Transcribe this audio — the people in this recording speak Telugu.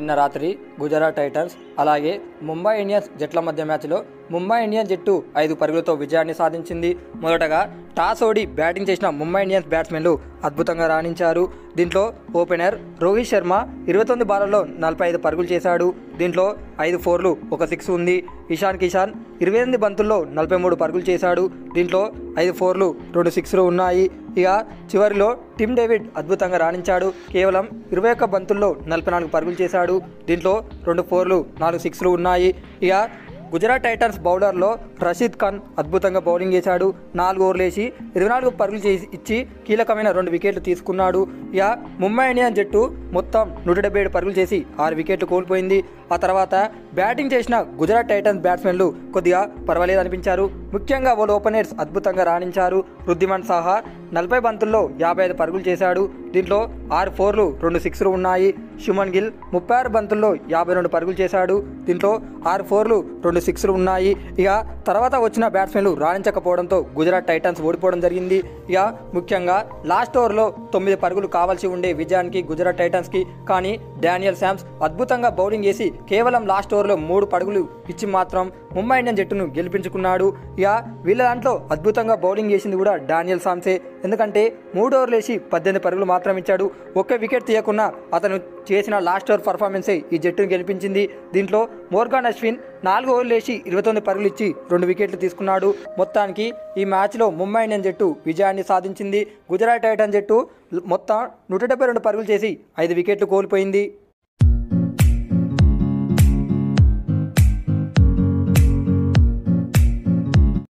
నిన్న రాత్రి గుజరాత్ టైటన్స్ అలాగే ముంబై ఇండియన్స్ జట్ల మధ్య మ్యాచ్లో ముంబై ఇండియన్స్ జట్టు ఐదు పరుగులతో విజయాన్ని సాధించింది మొదటగా టాస్ ఓడి బ్యాటింగ్ చేసిన ముంబై ఇండియన్స్ బ్యాట్స్మెన్లు అద్భుతంగా రాణించారు దీంట్లో ఓపెనర్ రోహిత్ శర్మ ఇరవై తొమ్మిది బాళ్లలో నలభై ఐదు పరుగులు చేశాడు దీంట్లో ఐదు ఫోర్లు ఒక సిక్స్ ఉంది ఇషాన్ కిషాన్ ఇరవై ఎనిమిది బంతుల్లో నలభై మూడు పరుగులు చేశాడు దీంట్లో ఐదు ఫోర్లు రెండు సిక్స్లు ఉన్నాయి ఇక చివరిలో టిమ్ డేవిడ్ అద్భుతంగా రాణించాడు కేవలం ఇరవై ఒక్క బంతుల్లో నలభై నాలుగు పరుగులు చేశాడు దీంట్లో రెండు ఫోర్లు నాలుగు సిక్స్లు ఉన్నాయి ఇక గుజరాత్ టైటన్స్ బౌలర్లో రషీద్ ఖాన్ అద్భుతంగా బౌలింగ్ చేశాడు నాలుగు ఓవర్లు వేసి ఇరవై నాలుగు పరుగులు చేసి ఇచ్చి కీలకమైన రెండు వికెట్లు తీసుకున్నాడు ఇక ముంబై ఇండియన్స్ జట్టు మొత్తం నూట డెబ్బై ఏడు పరుగులు చేసి ఆరు వికెట్లు కోల్పోయింది ఆ తర్వాత బ్యాటింగ్ చేసిన గుజరాత్ టైటన్స్ బ్యాట్స్మెన్లు కొద్దిగా పర్వాలేదు అనిపించారు ముఖ్యంగా వాళ్ళు ఓపెనర్స్ అద్భుతంగా రాణించారు రుద్దిమన్ సాహా నలభై బంతుల్లో యాభై ఐదు పరుగులు చేశాడు దీంట్లో ఆరు ఫోర్లు రెండు సిక్స్లు ఉన్నాయి శుమన్ గిల్ ముప్పై ఆరు బంతుల్లో యాభై రెండు పరుగులు చేశాడు దీంట్లో ఆరు ఫోర్లు రెండు సిక్స్లు ఉన్నాయి ఇక తర్వాత వచ్చిన బ్యాట్స్మెన్లు రాణించకపోవడంతో గుజరాత్ టైటన్స్ ఓడిపోవడం జరిగింది ఇక ముఖ్యంగా లాస్ట్ ఓవర్లో తొమ్మిది పరుగులు కావాల్సి ఉండే విజయానికి గుజరాత్ టైటన్స్కి కానీ డానియల్ శామ్స్ అద్భుతంగా బౌలింగ్ చేసి కేవలం లాస్ట్ ఓవర్లో మూడు పరుగులు ఇచ్చి మాత్రం ముంబై ఇండియన్ జట్టును గెలిపించుకున్నాడు ఇక వీళ్ళ దాంట్లో అద్భుతంగా బౌలింగ్ చేసింది కూడా డానియల్ సామ్సే ఎందుకంటే మూడు ఓవర్లు వేసి పద్దెనిమిది పరుగులు మాత్రం ఇచ్చాడు ఒక్క వికెట్ తీయకుండా అతను చేసిన లాస్ట్ ఓవర్ పర్ఫార్మెన్సే ఈ జట్టును గెలిపించింది దీంట్లో మోర్గాన్ అశ్విన్ నాలుగు ఓవర్లు వేసి ఇరవై తొమ్మిది పరుగులు ఇచ్చి రెండు వికెట్లు తీసుకున్నాడు మొత్తానికి ఈ మ్యాచ్లో ముంబై ఇండియన్ జట్టు విజయాన్ని సాధించింది గుజరాత్ టైటన్ జట్టు మొత్తం నూట డెబ్బై రెండు పరుగులు చేసి ఐదు వికెట్లు కోల్పోయింది